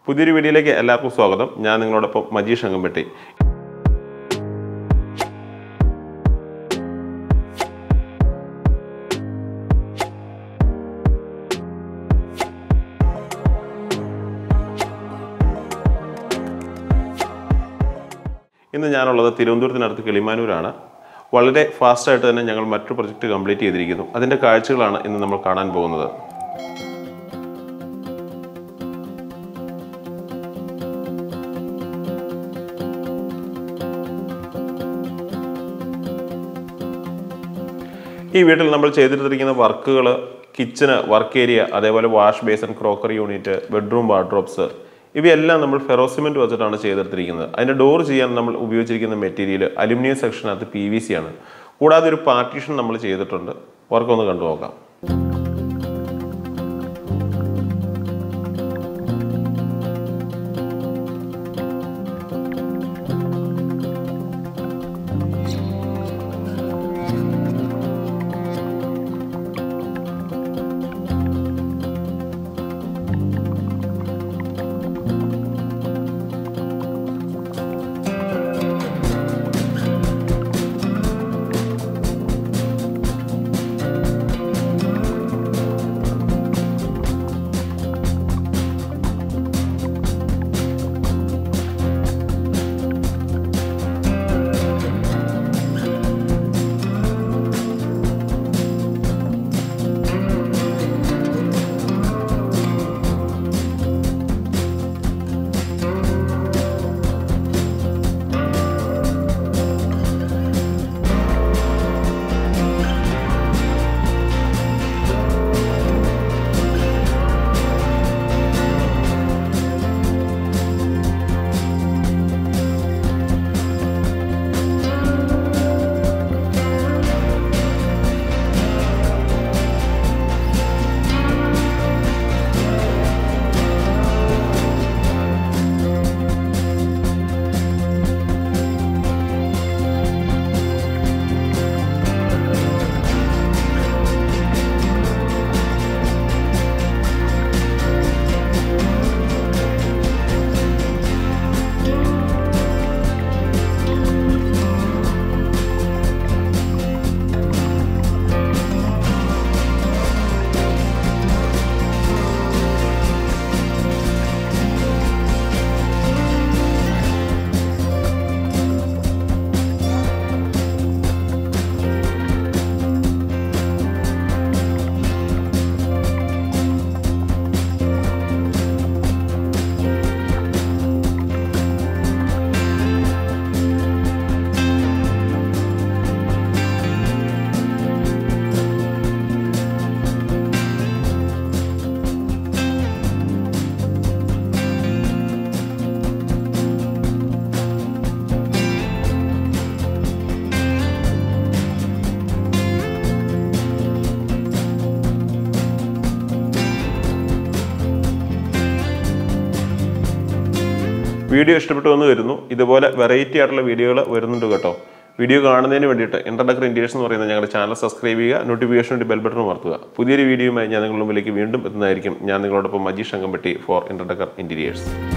പുതിയൊരു വീഡിയോയിലേക്ക് എല്ലാവർക്കും സ്വാഗതം ഞാൻ നിങ്ങളോടൊപ്പം മജീഷ് അങ്കമ്പട്ടി ഇന്ന് ഞാനുള്ളത് തിരുവനന്തപുരത്തിനടുത്ത് കിളിമാനൂരാണ് വളരെ ഫാസ്റ്റായിട്ട് തന്നെ ഞങ്ങൾ മറ്റൊരു പ്രൊജക്റ്റ് കംപ്ലീറ്റ് ചെയ്തിരിക്കുന്നു അതിൻ്റെ കാഴ്ചകളാണ് ഇന്ന് നമ്മൾ കാണാൻ പോകുന്നത് ഈ വീട്ടിൽ നമ്മൾ ചെയ്തിട്ടിരിക്കുന്ന വർക്കുകൾ കിച്ചണ് വർക്ക് ഏരിയ അതേപോലെ wash basin crockery unit bedroom wardrobes ഇവയെല്ലാം നമ്മൾ ഫെറോസിമെന്റ് വെച്ചിട്ടാണ് ചെയ്തെടുത്തിരിക്കുന്നത് അതിന്റെ ഡോർ ചെയ്യാൻ നമ്മൾ ഉപയോഗിച്ചിരിക്കുന്ന മെറ്റീരിയൽ അലുമിനിയം സെക്ഷനകത്ത് പി വി സി ആണ് കൂടാതെ ഒരു പാർട്ടീഷൻ നമ്മൾ ചെയ്തിട്ടുണ്ട് വർക്ക് ഒന്ന് കണ്ടു നോക്കാം വീഡിയോ ഇഷ്ടപ്പെട്ടു എന്ന് വരുന്നു ഇതുപോലെ വെറൈറ്റി ആയിട്ടുള്ള വീഡിയോകൾ വരുന്നുണ്ട് കേട്ടോ വീഡിയോ കാണുന്നതിന് വേണ്ടിയിട്ട് ഇൻ്റർഡക്ടർ ഇൻഡീരിയേഴ്സ് എന്ന് പറയുന്ന ഞങ്ങളുടെ ചാനൽ സബ്സ്ക്രൈബ് ചെയ്യുക നോട്ടിഫിക്കേഷൻ വേണ്ടി ബെൽ ബട്ടൺ മറക്കുക പുതിയൊരു വീഡിയോയുമായി ഞാൻ നിങ്ങളുടെ മുമ്പിലേക്ക് വീണ്ടും എത്തുന്നതായിരിക്കും ഞാൻ നിങ്ങളോടൊപ്പം മജീഷ് അങ്കമ്പട്ടി ഫോർ ഇൻ്റർഡക്ടർ ഇൻറ്റീരിയേഴ്സ്